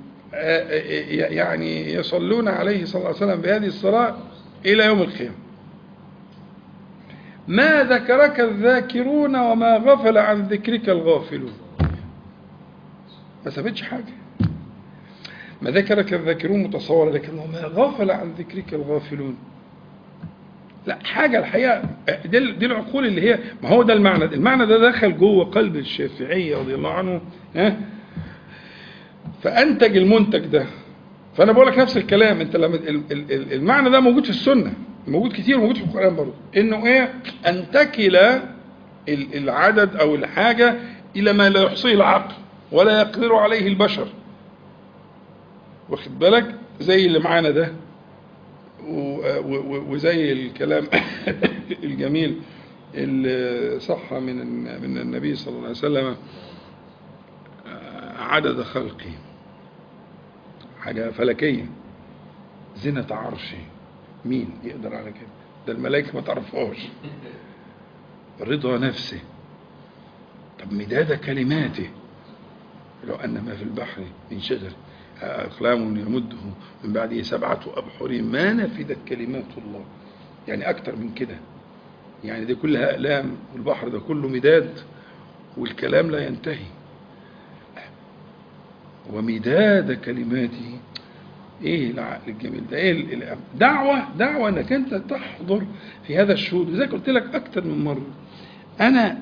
يعني يصلون عليه صلى الله عليه وسلم بهذه الصلاة إلى يوم القيامة ما ذكرك الذاكرون وما غفل عن ذكرك الغافلون ما سابتش حاجة ما ذكرك الذاكرون متصورة لكن وما غفل عن ذكرك الغافلون لا حاجة الحقيقة دي, دي العقول اللي هي ما هو ده المعنى المعنى ده دخل جوه قلب الشافعي رضي الله عنه ها فأنتج المنتج ده فأنا بقول لك نفس الكلام أنت لما المعنى ده موجود في السنة موجود كتير موجود في القرآن برضه إنه إيه أن تكل العدد أو الحاجة إلى ما لا يحصيه العقل ولا يقدر عليه البشر واخد بالك زي اللي معانا ده وزي الكلام الجميل اللي صح من من النبي صلى الله عليه وسلم عدد خلقه حاجة فلكية زنة عرشي مين يقدر على كده ده الملائكة ما تعرفهاش رضا نفسه طب مداد كلماته لو أن ما في البحر من شجر أقلام يمده من بعده سبعة أبحر ما نفدت كلمات الله يعني أكتر من كده يعني دي كلها أقلام والبحر ده كله مداد والكلام لا ينتهي ومداد كلماته ايه العقل الجميل ده ايه دعوة دعوة انك انت تحضر في هذا الشهود وزي قلت لك اكتر من مرة انا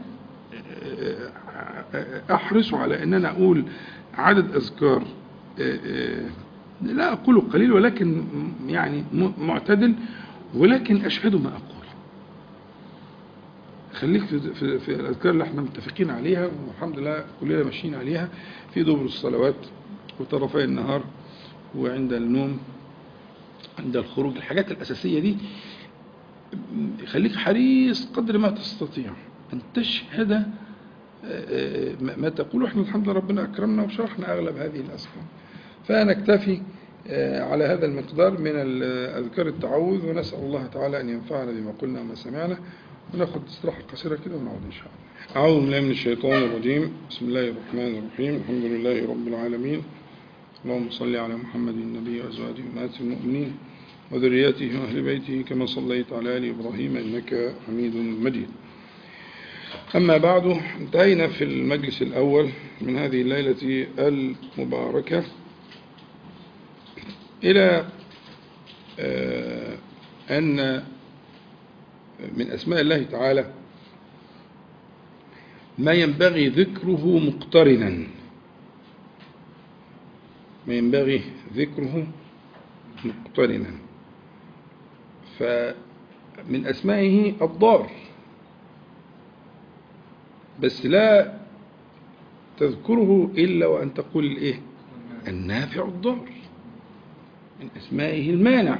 احرص على ان انا اقول عدد اذكار لا اقول قليل ولكن يعني معتدل ولكن اشهد ما اقول خليك في, في الاذكار اللي احنا متفقين عليها والحمد لله كلنا ماشيين عليها في دبر الصلوات وطرفي النهار وعند النوم عند الخروج الحاجات الأساسية دي خليك حريص قدر ما تستطيع أن تشهد ما تقول احنا الحمد لله ربنا أكرمنا وشرحنا أغلب هذه الأسفار فنكتفي على هذا المقدار من أذكار التعوذ ونسأل الله تعالى أن ينفعنا بما قلنا وما سمعنا وناخد استراحة قصيرة كده ونعود إن شاء الله أعوذ بالله من الشيطان الرجيم بسم الله الرحمن الرحيم الحمد لله رب العالمين اللهم صل على محمد النبي وأزواجه أمهات المؤمنين وذريته وأهل بيته كما صليت على آل إبراهيم إنك حميد مجيد أما بعد انتهينا في المجلس الأول من هذه الليلة المباركة إلى أن من أسماء الله تعالى ما ينبغي ذكره مقترنا ما ينبغي ذكره مقترنا فمن أسمائه الضار بس لا تذكره إلا وأن تقول الإيه النافع الضار من أسمائه المانع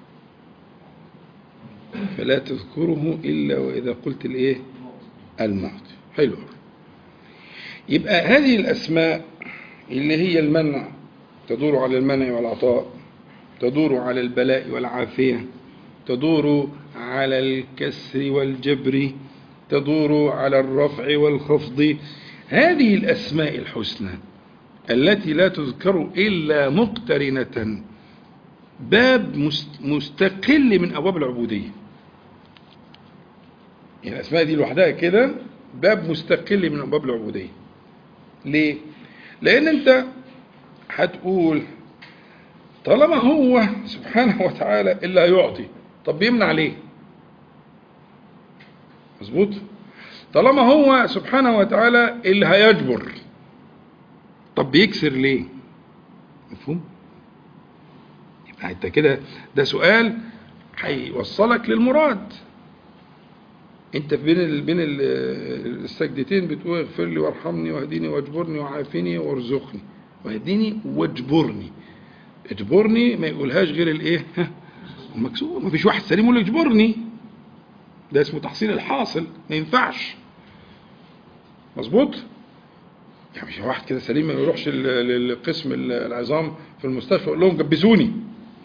فلا تذكره إلا وإذا قلت الإيه المعطي حلو يبقى هذه الأسماء اللي هي المنع تدور على المنع والعطاء تدور على البلاء والعافية تدور على الكسر والجبر تدور على الرفع والخفض هذه الأسماء الحسنى التي لا تذكر إلا مقترنة باب مستقل من أبواب العبودية يعني الأسماء دي لوحدها كده باب مستقل من أبواب العبودية ليه؟ لأن أنت هتقول طالما هو سبحانه وتعالى اللي هيعطي طب بيمنع ليه مظبوط طالما هو سبحانه وتعالى اللي هيجبر طب بيكسر ليه مفهوم يبقى انت كده ده سؤال هيوصلك للمراد انت بين ال... بين ال... السجدتين بتقول اغفر لي وارحمني واهديني واجبرني وعافني وارزقني واهديني واجبرني اجبرني ما يقولهاش غير الايه المكسور ما فيش واحد سليم يقول اجبرني ده اسمه تحصيل الحاصل ما ينفعش مظبوط يعني مش واحد كده سليم ما يروحش لقسم العظام في المستشفى يقول لهم جبسوني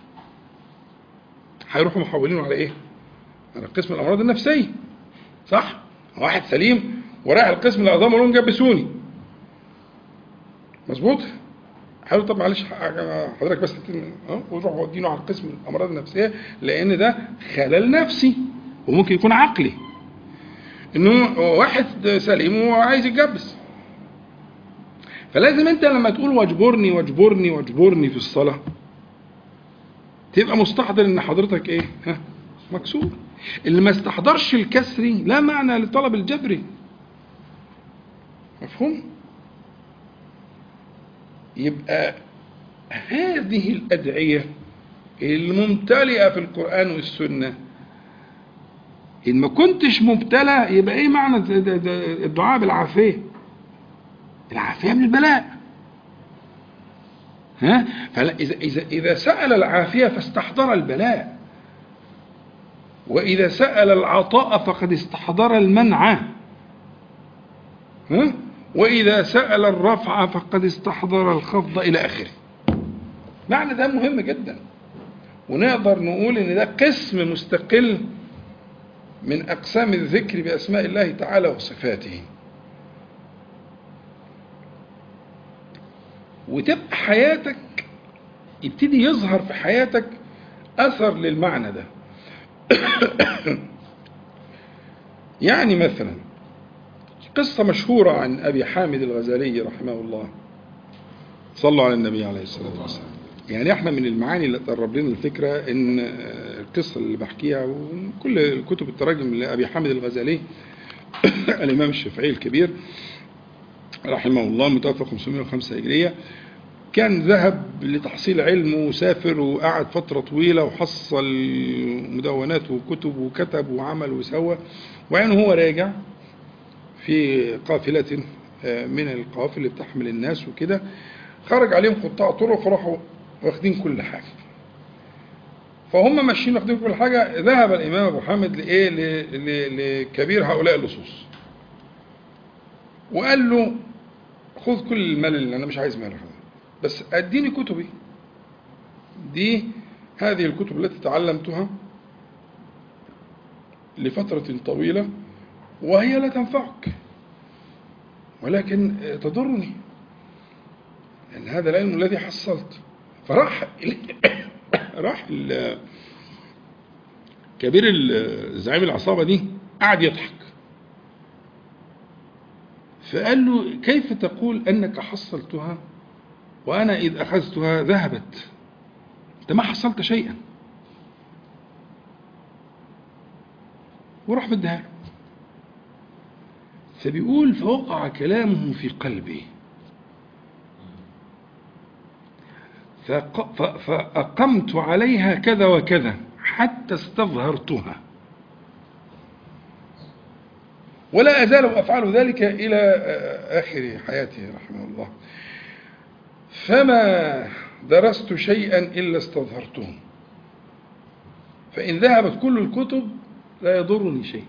هيروحوا محولينه على ايه على قسم الامراض النفسيه صح واحد سليم ورايح القسم العظام يقول لهم جبسوني مظبوط حلو طب معلش حضرتك بس اه وروح ودينه على قسم الامراض النفسيه لان ده خلل نفسي وممكن يكون عقلي انه واحد سليم وعايز يتجبس فلازم انت لما تقول واجبرني واجبرني واجبرني في الصلاة تبقى مستحضر ان حضرتك ايه ها مكسور اللي ما استحضرش الكسري لا معنى لطلب الجبري مفهوم يبقى هذه الأدعية الممتلئة في القرآن والسنة إن ما كنتش مبتلى يبقى إيه معنى الدعاء بالعافية العافية من البلاء ها فإذا إذا إذا سأل العافية فاستحضر البلاء وإذا سأل العطاء فقد استحضر المنع ها وإذا سأل الرفع فقد استحضر الخفض إلى آخره معنى ده مهم جدا ونقدر نقول ان ده قسم مستقل من اقسام الذكر باسماء الله تعالى وصفاته وتبقى حياتك يبتدي يظهر في حياتك اثر للمعنى ده يعني مثلا قصة مشهورة عن أبي حامد الغزالي رحمه الله صلوا على النبي عليه الصلاة والسلام يعني احنا من المعاني اللي تقرب لنا الفكرة ان القصة اللي بحكيها وكل كتب التراجم لأبي حامد الغزالي الإمام الشافعي الكبير رحمه الله متوفى 505 هجرية كان ذهب لتحصيل علم وسافر وقعد فترة طويلة وحصل مدونات وكتب وكتب وعمل وسوى وبعدين هو راجع في قافلة من القوافل اللي بتحمل الناس وكده خرج عليهم قطاع طرق فراحوا واخدين كل حاجة فهم ماشيين واخدين كل حاجة ذهب الإمام أبو حامد لإيه لكبير هؤلاء اللصوص وقال له خذ كل المال اللي أنا مش عايز مال بس أديني كتبي دي هذه الكتب التي تعلمتها لفترة طويلة وهي لا تنفعك ولكن تضرني لأن هذا العلم الذي حصلت فراح راح كبير زعيم العصابة دي قعد يضحك فقال له كيف تقول أنك حصلتها وأنا إذ أخذتها ذهبت أنت ما حصلت شيئا وراح بدها فبيقول فوقع كلامه في قلبي فأقمت عليها كذا وكذا حتى استظهرتها ولا أزال أفعل ذلك إلى آخر حياته رحمه الله فما درست شيئا إلا استظهرته فإن ذهبت كل الكتب لا يضرني شيء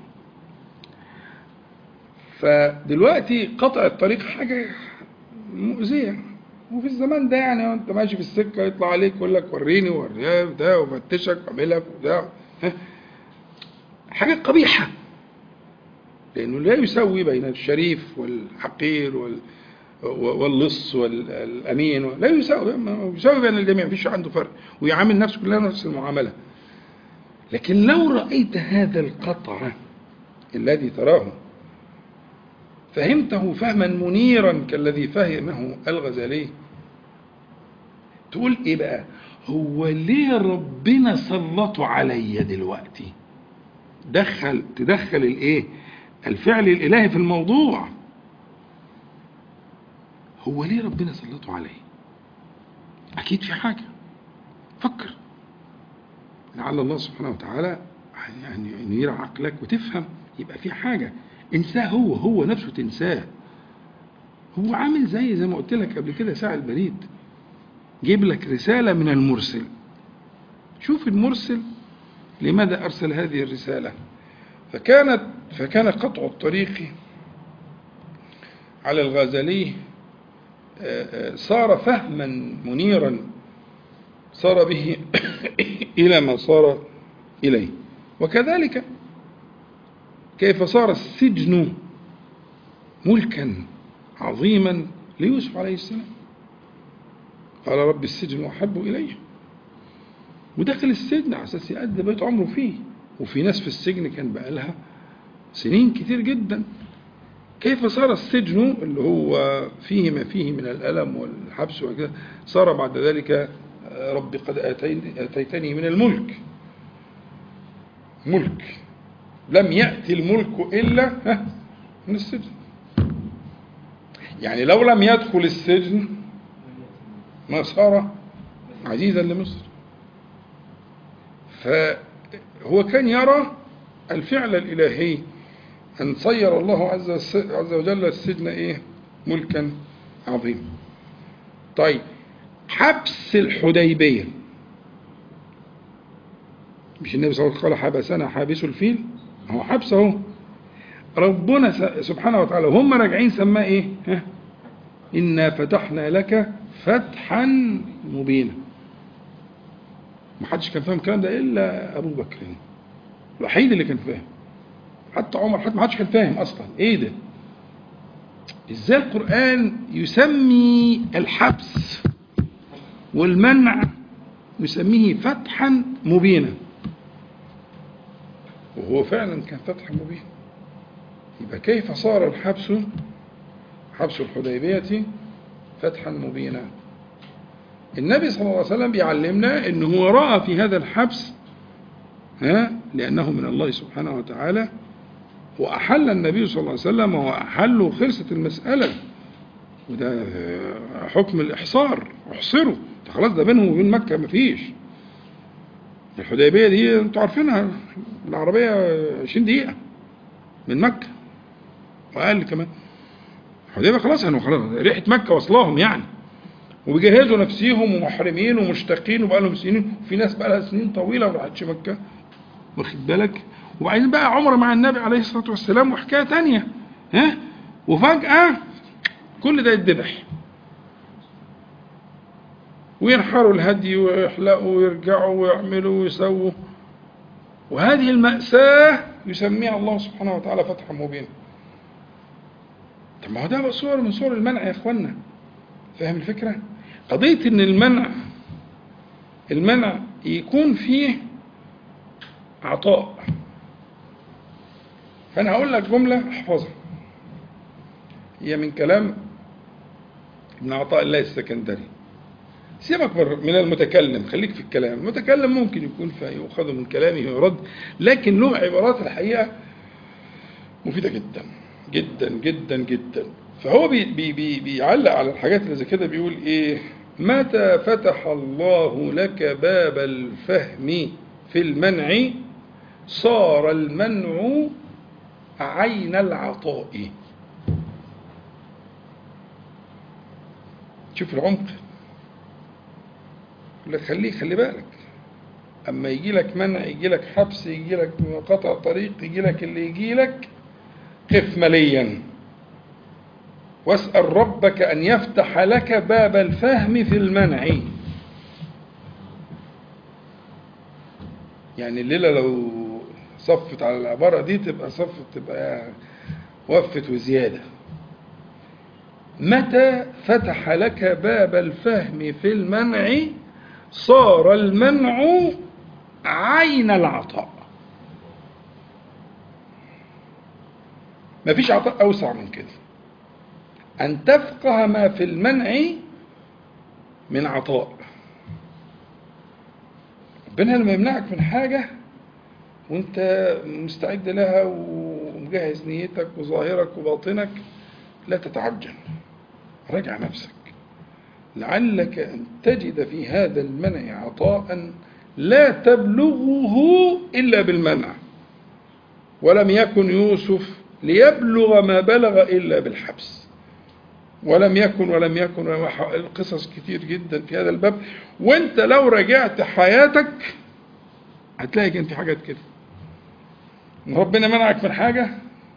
فدلوقتي قطع الطريق حاجة مؤذية وفي الزمان ده يعني وانت ماشي في السكة يطلع عليك يقول لك وريني وريني ده وفتشك واعملك وده حاجة قبيحة لأنه لا يسوي بين الشريف والحقير وال واللص والأمين لا يساوي يساوي بين الجميع مفيش عنده فرق ويعامل نفسه كلها نفس المعاملة لكن لو رأيت هذا القطع الذي تراه فهمته فهما منيرا كالذي فهمه الغزالي تقول ايه بقى هو ليه ربنا سلطه عليا دلوقتي دخل تدخل الايه الفعل الالهي في الموضوع هو ليه ربنا سلطه عليه اكيد في حاجه فكر لعل الله سبحانه وتعالى يعني ينير عقلك وتفهم يبقى في حاجه انساه هو هو نفسه تنساه هو عامل زي زي ما قلت لك قبل كده ساعة البريد جيب لك رسالة من المرسل شوف المرسل لماذا أرسل هذه الرسالة فكانت فكان قطع الطريق على الغزالي صار فهما منيرا صار به إلى ما صار إليه وكذلك كيف صار السجن ملكا عظيما ليوسف عليه السلام قال رب السجن أحب إلي ودخل السجن على أساس يأدي بيت عمره فيه وفي ناس في السجن كان بقى لها سنين كتير جدا كيف صار السجن اللي هو فيه ما فيه من الألم والحبس وكذا صار بعد ذلك رب قد أتيتني من الملك ملك لم يأتي الملك إلا من السجن يعني لو لم يدخل السجن ما صار عزيزا لمصر فهو كان يرى الفعل الإلهي أن صير الله عز عز وجل السجن إيه ملكا عظيما طيب حبس الحديبية مش النبي صلى الله عليه وسلم قال حبسنا حابس الفيل هو حبس اهو ربنا سبحانه وتعالى وهم راجعين سماه ايه ها إنا فتحنا لك فتحا مبينا ما حدش كان فاهم الكلام ده إلا أبو بكر الوحيد اللي كان فاهم حتى عمر حتى ما حدش كان فاهم أصلا إيه ده إزاي القرآن يسمي الحبس والمنع يسميه فتحا مبينا وهو فعلا كان فتح مبين يبقى كيف صار الحبس حبس الحديبية فتحا مبينا النبي صلى الله عليه وسلم بيعلمنا أنه هو رأى في هذا الحبس ها لأنه من الله سبحانه وتعالى وأحل النبي صلى الله عليه وسلم وأحل وخلصت المسألة وده حكم الإحصار احصروا خلاص ده بينهم وبين مكة مفيش الحديبية دي انتوا عارفينها العربية 20 دقيقة من مكة وأقل كمان الحديبية خلاص يعني خلاص ريحة مكة وصلاهم يعني وبيجهزوا نفسيهم ومحرمين ومشتاقين وبقى لهم سنين وفي ناس بقى لها سنين طويلة ما راحتش مكة واخد بالك وبعدين بقى عمرة مع النبي عليه الصلاة والسلام وحكاية تانية ها وفجأة كل ده يتذبح وينحروا الهدي ويحلقوا ويرجعوا ويعملوا ويسووا وهذه المأساة يسميها الله سبحانه وتعالى فتحا مبينا طب ما هو ده صور من صور المنع يا اخوانا فاهم الفكرة قضية ان المنع المنع يكون فيه عطاء فانا هقول لك جملة احفظها هي من كلام ابن عطاء الله السكندري سيبك من المتكلم خليك في الكلام المتكلم ممكن يكون يؤخذ من كلامه ويرد لكن له عبارات الحقيقة مفيدة جدا جدا جدا جدا فهو بي بي بي بيعلق على الحاجات اللي زي كده بيقول ايه متى فتح الله لك باب الفهم في المنع صار المنع عين العطاء شوف العمق يقول لك خليه خلي بالك اما يجي لك منع يجي لك حبس يجي لك قطع طريق يجي لك اللي يجي لك قف مليا واسأل ربك أن يفتح لك باب الفهم في المنع يعني الليلة لو صفت على العبارة دي تبقى صفت تبقى وفت وزيادة متى فتح لك باب الفهم في المنع صار المنع عين العطاء ما فيش عطاء أوسع من كده أن تفقه ما في المنع من عطاء ربنا لما يمنعك من حاجة وانت مستعد لها ومجهز نيتك وظاهرك وباطنك لا تتعجل راجع نفسك لعلك أن تجد في هذا المنع عطاء لا تبلغه إلا بالمنع ولم يكن يوسف ليبلغ ما بلغ إلا بالحبس ولم يكن ولم يكن القصص كتير جدا في هذا الباب وانت لو رجعت حياتك هتلاقي كان في حاجات كده ربنا منعك من حاجة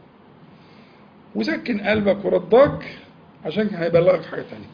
وسكن قلبك ورضاك عشان هيبلغك حاجة تانية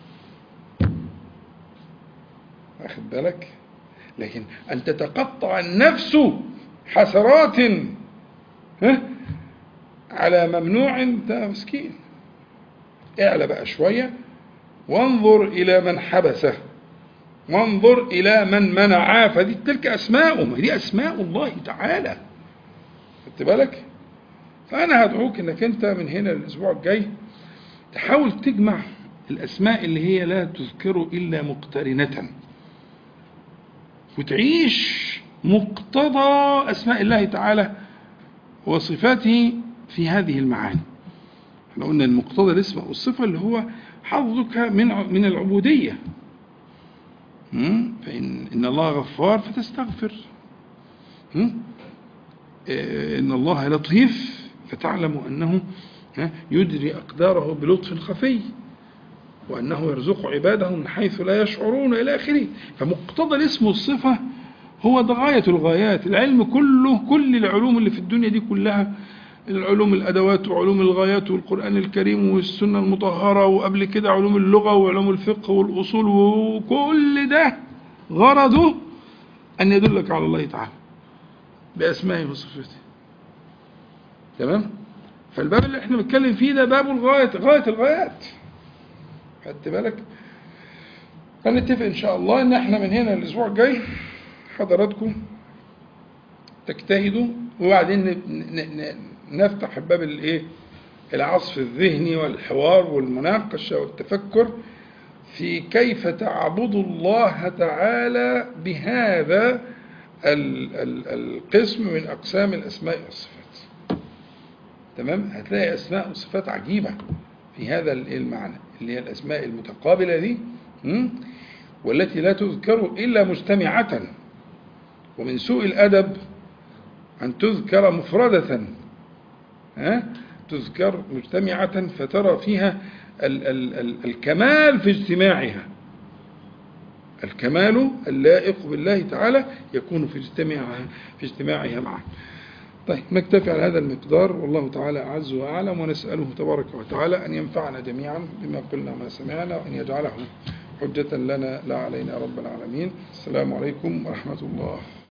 واخد بالك لكن أن تتقطع النفس حسرات ها على ممنوع ده مسكين اعلى بقى شوية وانظر إلى من حبسه وانظر إلى من منعاه فدي تلك أسماء ما دي أسماء الله تعالى خدت بالك فأنا هدعوك إنك أنت من هنا الأسبوع الجاي تحاول تجمع الأسماء اللي هي لا تذكر إلا مقترنة وتعيش مقتضى أسماء الله تعالى وصفاته في هذه المعاني احنا قلنا المقتضى الاسم أو الصفة اللي هو حظك من من العبودية م? فإن إن الله غفار فتستغفر م? إيه، إن الله لطيف فتعلم أنه ها، يدري أقداره بلطف خفي وأنه يرزق عباده من حيث لا يشعرون إلى آخره فمقتضى الاسم والصفة هو ده غاية الغايات العلم كله كل العلوم اللي في الدنيا دي كلها العلوم الأدوات وعلوم الغايات والقرآن الكريم والسنة المطهرة وقبل كده علوم اللغة وعلوم الفقه والأصول وكل ده غرضه أن يدلك على الله تعالى بأسمائه وصفاته تمام فالباب اللي احنا بنتكلم فيه ده باب الغاية غاية الغايات خدت بالك هنتفق ان شاء الله ان احنا من هنا الاسبوع الجاي حضراتكم تجتهدوا وبعدين ن- ن- ن- نفتح باب الايه العصف الذهني والحوار والمناقشه والتفكر في كيف تعبد الله تعالى بهذا ال- ال- القسم من اقسام الاسماء والصفات تمام هتلاقي اسماء وصفات عجيبه في هذا ال- المعنى اللي هي الاسماء المتقابله دي م? والتي لا تذكر الا مجتمعه ومن سوء الادب ان تذكر مفرده ها تذكر مجتمعه فترى فيها ال ال ال الكمال في اجتماعها الكمال اللائق بالله تعالى يكون في اجتماعها في اجتماعها معه طيب نكتفي على هذا المقدار والله تعالى أعز وأعلم ونسأله تبارك وتعالى أن ينفعنا جميعا بما قلنا ما سمعنا وأن يجعله حجة لنا لا علينا رب العالمين السلام عليكم ورحمة الله